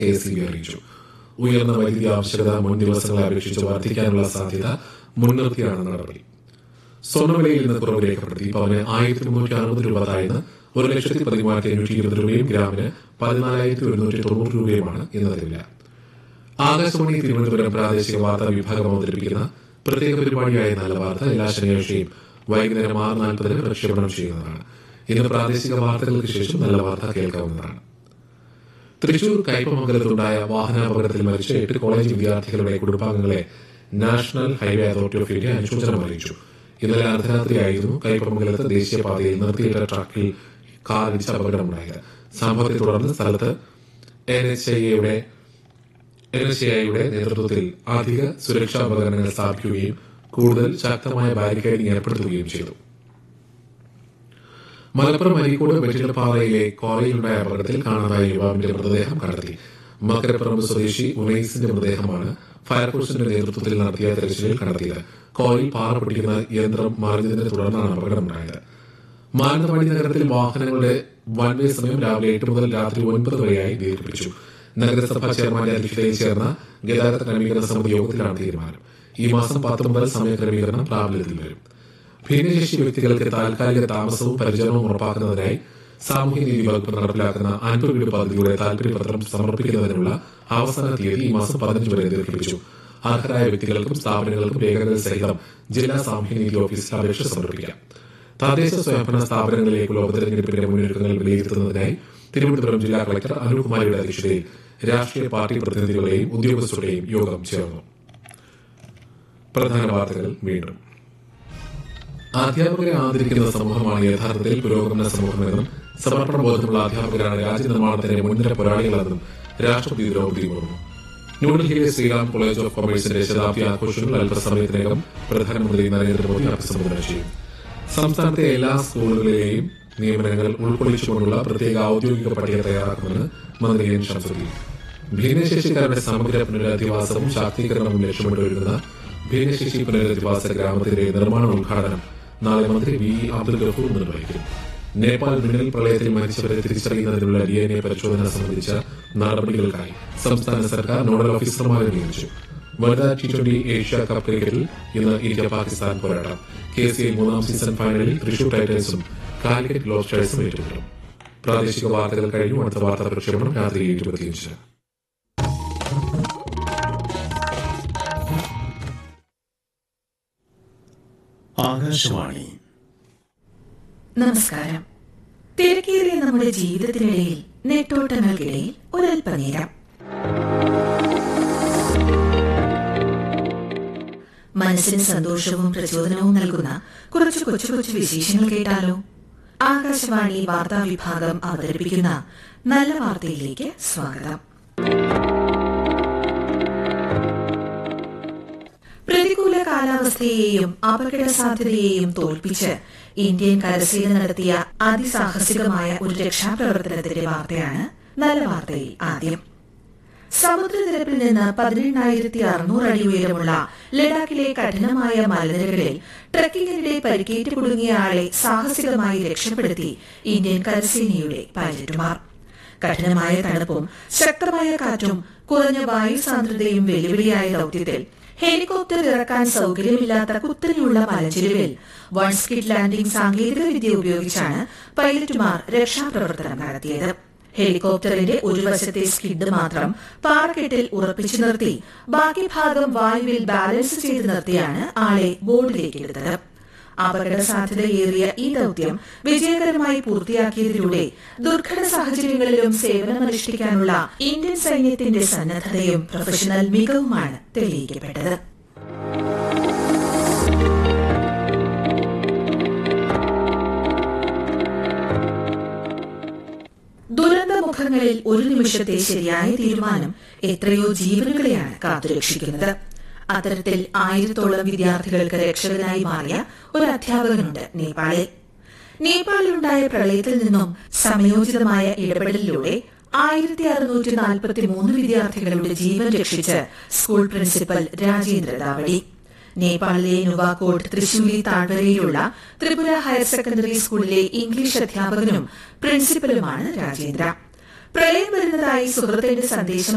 A C B അറിയിച്ചു ഉയർന്ന വൈദ്യുതി ആവശ്യകത മുൻ ദിവസങ്ങളെ അപേക്ഷിച്ച് വർദ്ധിക്കാനുള്ള സാധ്യത മുൻനിർത്തിയാണ് നടപടി സ്വർണ്ണവിലയിൽ നിന്ന് കുറവ് രേഖപ്പെടുത്തി പവന് ആയിരത്തി മുന്നൂറ്റി അറുപത് രൂപ താഴ്ന്ന് ഒരു ലക്ഷത്തി പതിമൂവായിരത്തി അഞ്ഞൂറ്റി ഇരുപത് രൂപയും ഗ്രാമിന് പതിനാലായിരത്തി ഒരുന്നൂറ്റി തൊണ്ണൂറ് രൂപയുമാണ് ഇന്നത്തെ വില ആകാശവാണി തിരുവനന്തപുരം പ്രാദേശിക വാർത്താ വിഭാഗം അവതരിപ്പിക്കുന്ന പ്രത്യേക പരിപാടിയായ നല്ല വാർത്ത എല്ലാ ശനിയാഴ്ചയും വൈകുന്നേരം ആറ് നാൽപ്പതിന് പ്രക്ഷേപണം ചെയ്യുന്നതാണ് ഇന്ന് പ്രാദേശിക വാർത്തകൾക്ക് ശേഷം നല്ല വാർത്ത കേൾക്കാവുന്നതാണ് തൃശൂർ കയ്പമംഗലത്തുണ്ടായ വാഹനാപകടത്തിൽ മരിച്ച എട്ട് കോളേജ് വിദ്യാർത്ഥികളുടെ കുടുംബാംഗങ്ങളെ National Highway Authority of India അനുശോചനം അറിയിച്ചു ഇന്നലെ അർദ്ധരാത്രിയായിരുന്നു കയ്പമംഗലത്ത് ദേശീയപാതയിൽ നിർത്തിയിട്ട ട്രക്കിൽ കാർ ഇടിച്ച അപകടമുണ്ടായത് സംഭവത്തെ തുടർന്ന് സ്ഥലത്ത് എൻ എച്ച് ഐയുടെ എൻ എച്ച് ഐയുടെ നേതൃത്വത്തിൽ അധിക സുരക്ഷാ ഉപകരണങ്ങൾ സ്ഥാപിക്കുകയും കൂടുതൽ ശക്തമായ ബാരിക്കേഡിംഗ് ഏർപ്പെടുത്തുകയും ചെയ്തു മലപ്പുറം അരീക്കോട് വെറ്റിലപ്പാറയിലെ കോറയിലുണ്ടായ അപകടത്തിൽ കാണാതായ യുവാവിന്റെ മൃതദേഹം കണ്ടെത്തി മക്കരപ്പറമ്പ് സ്വദേശി ഉമൈസിന്റെ മൃതദേഹമാണ് ഫയർഫോഴ്സിന്റെ നേതൃത്വത്തിൽ നടത്തിയ തെരച്ചിലിൽ കണ്ടെത്തിയത് കോറിൽ പാറ പൊട്ടിക്കുന്ന യന്ത്രം മറിഞ്ഞതിനെ തുടർന്നാണ് അപകടമുണ്ടായത് മാനന്തവാടി നഗരത്തിൽ വാഹനങ്ങളുടെ വൺ വേ സമയം രാവിലെ എട്ട് മുതൽ രാത്രി ഒൻപത് വരെയായി ദീർഘിപ്പിച്ചു നഗരസഭാ ചെയർമാന്റെ അധ്യക്ഷതയിൽ ചേർന്ന ഗതാഗത ക്രമീകരണ സമിതി യോഗത്തിലാണ് തീരുമാനം ഈ മാസം പത്ത് മുതൽ സമയക്രമീകരണം പ്രാബല്യത്തിൽ വരും ഭിന്നശേഷി വ്യക്തികൾക്ക് താൽക്കാലിക താമസവും പരിചരണവും ഉറപ്പാക്കുന്നതിനായി സാമൂഹ്യനീതി വകുപ്പ് നടപ്പിലാക്കുന്ന അൻപത് വീട് പദ്ധതിയുടെ താൽപര്യപത്രം സമർപ്പിക്കുന്നതിനുള്ള അവസാന തീയതി ഈ മാസം പതിനഞ്ച് വരെ ദീർഘിപ്പിച്ചു അർഹരായ വ്യക്തികൾക്കും സ്ഥാപനങ്ങൾക്കും രേഖകൾ സഹിതം ജില്ലാ സാമൂഹ്യനീതി ഓഫീസിൽ അപേക്ഷ സമർപ്പിക്കാം തദ്ദേശ സ്വയംഭരണ സ്ഥാപനങ്ങളിലേക്കുള്ള ഉപതെരഞ്ഞെടുപ്പിന്റെ മുന്നൊരുക്കങ്ങൾ വിലയിരുത്തുന്നതിനായി തിരുവനന്തപുരം ജില്ലാ കളക്ടർ അനിൽകുമാരിയുടെ അധ്യക്ഷതയിൽ രാഷ്ട്രീയ പാർട്ടി പ്രതിനിധികളുടെയും ഉദ്യോഗസ്ഥരുടെയും യോഗം ചേർന്നു പ്രധാന വാർത്തകൾ വീണ്ടും അധ്യാപകരെ ആദരിക്കുന്ന സമൂഹമാണ് യഥാർത്ഥത്തിൽ പുരോഗമന സമൂഹമെന്നും സമർപ്പണ ബോധമുള്ള അധ്യാപകരാണ് രാജ്യനിർമ്മാണത്തിന്റെ മുൻനിര പോരാളികളെന്നും രാഷ്ട്രപതി ദ്രൗപദി മുർമു ന്യൂഡൽഹിയിലെ ശ്രീറാം കോളേജ് ഓഫ് കൊമേഴ്സിന്റെ ശതാബ്ദി ആഘോഷങ്ങൾ അല്പസമയത്തിനകം പ്രധാനമന്ത്രി നരേന്ദ്രമോദി അഭിസംബോധന ചെയ്യും സംസ്ഥാനത്തെ എല്ലാ സ്കൂളുകളിലെയും നിയമനങ്ങൾ ഉൾക്കൊള്ളിച്ചുകൊണ്ടുള്ള പ്രത്യേക ഔദ്യോഗിക പട്ടിക തയ്യാറാക്കുമെന്ന് മന്ത്രി എൻ ഷംസുദ്ദീൻ ഭിന്നശേഷിക്കാരുടെ സമഗ്ര പുനരധിവാസവും ശാക്തീകരണവും ലക്ഷ്യമിട്ട് ഒരുങ്ങുന്ന ഭിന്നശേഷി പുനരധിവാസ ഗ്രാമത്തിന്റെ നിർമ്മാണ ഉദ്ഘാടനം നാളെ മന്ത്രി വി അബ്ദുൽ ഗഫൂർ നിർവഹിക്കും നേപ്പാൾ മിന്നൽ പ്രളയത്തിൽ മരിച്ചവരെ തിരിച്ചറിയുന്നതിനുള്ള ഡി എൻ എ പരിശോധന സംബന്ധിച്ച നടപടികൾക്കായി സംസ്ഥാന സർക്കാർ നോഡൽ ഓഫീസർമാരെ നിയമിച്ചു വനിതാ ടി ട്വന്റി ഏഷ്യ കപ്പ് ക്രിക്കറ്റിൽ ഇന്ന് ഇന്ത്യ പാകിസ്ഥാൻ പോരാട്ടം കെ സി ഐ മൂന്നാം സീസൺ ഫൈനലിൽ തൃശൂർ ടൈറ്റൻസും കാലിക്കറ്റ് ഗ്ലോസ്റ്റേഴ്സും ഏറ്റുമുട്ടും പ്രാദേശിക വാർത്തകൾ കഴിഞ്ഞു അടുത്ത വാർത്താ പ്രക്ഷേപണം രാത്രി ഇരുപത്തിയഞ്ച് ആകാശവാണി നമസ്കാരം തിരക്കേറിയ നമ്മുടെ ജീവിതത്തിനിടയിൽ നെട്ടോട്ടങ്ങൾക്കിടയിൽ ഒരൽപ്പനേരം മനസ്സിന് സന്തോഷവും പ്രചോദനവും നൽകുന്ന കുറച്ച് കൊച്ചു കൊച്ചു വിശേഷങ്ങൾ കേട്ടാലോ ആകാശവാണി വാർത്താ വിഭാഗം അവതരിപ്പിക്കുന്ന നല്ല വാർത്തയിലേക്ക് സ്വാഗതം പ്രതികൂല കാലാവസ്ഥയെയും അപകട സാധ്യതയെയും തോൽപ്പിച്ച് ഇന്ത്യൻ കരസേന നടത്തിയ അതിസാഹസികമായ ഒരു രക്ഷാപ്രവർത്തനത്തിന്റെ വാർത്തയാണ് നല്ല വാർത്തയിൽ ആദ്യം സമുദ്രനിരപ്പിൽ നിന്ന് പതിനെണ്ണായിരത്തി അറുന്നൂറ് അടി ഉയരമുള്ള ലഡാക്കിലെ കഠിനമായ മലനിരകളിൽ ട്രക്കിങ്ങിനിടെ പരിക്കേറ്റ് കുടുങ്ങിയ ആളെ സാഹസികമായി രക്ഷപ്പെടുത്തി ഇന്ത്യൻ കരസേനയുടെ പൈലറ്റുമാർ കഠിനമായ തണുപ്പും ശക്തമായ കാറ്റും കുറഞ്ഞ വായു സാന്ദ്രതയും വെല്ലുവിളിയായ ദൌത്യത്തിൽ ഹെലികോപ്റ്റർ ഇറക്കാൻ സൌകര്യമില്ലാത്ത കുത്തനെയുള്ള മലഞ്ചെരുവിൽ വൺ സ്കിഡ് ലാൻഡിംഗ് സാങ്കേതിക വിദ്യ ഉപയോഗിച്ചാണ് പൈലറ്റുമാർ രക്ഷാപ്രവർത്തനം നടത്തിയത് ഹെലികോപ്റ്ററിന്റെ ഒരു വശത്തെ സ്കിഡ് മാത്രം പാറക്കെട്ടിൽ ഉറപ്പിച്ചു നിർത്തി ബാക്കി ഭാഗം വായുവിൽ ബാലൻസ് ചെയ്ത് നിർത്തിയാണ് ആളെ ബോർഡിലേക്ക് എടുത്തത് അപകട സാധ്യതയേറിയ ഈ ദൌത്യം വിജയകരമായി പൂർത്തിയാക്കിയതിലൂടെ ദുർഘട സാഹചര്യങ്ങളിലും സേവനമനുഷ്ഠിക്കാനുള്ള ഇന്ത്യൻ സൈന്യത്തിന്റെ സന്നദ്ധതയും പ്രൊഫഷണൽ മികവുമാണ് തെളിയിക്കപ്പെട്ടത് ദുരന്തമുഖങ്ങളിൽ ഒരു നിമിഷത്തെ ശരിയായ തീരുമാനം എത്രയോ ജീവനുകളെയാണ് കാത്തുരക്ഷിക്കുന്നത് അത്തരത്തിൽ ആയിരത്തോളം വിദ്യാർത്ഥികൾക്ക് രക്ഷകനായി മാറിയ ഒരു അധ്യാപകനുണ്ട് നേപ്പാളിൽ നേപ്പാളിലുണ്ടായ പ്രളയത്തിൽ നിന്നും സമയോചിതമായ ഇടപെടലിലൂടെ ആയിരത്തി അറുന്നൂറ്റി നാൽപ്പത്തി മൂന്ന് വിദ്യാർത്ഥികളുടെ ജീവൻ രക്ഷിച്ച് സ്കൂൾ പ്രിൻസിപ്പൽ രാജേന്ദ്ര ദാവടി നേപ്പാളിലെ നുവാകോട്ട് തൃശൂലി താഴ്വരയിലുള്ള ത്രിപുര ഹയർ സെക്കൻഡറി സ്കൂളിലെ ഇംഗ്ലീഷ് അധ്യാപകനും പ്രിൻസിപ്പലുമാണ് രാജേന്ദ്ര പ്രളയം വരുന്നതായി സുഹൃത്തിന്റെ സന്ദേശം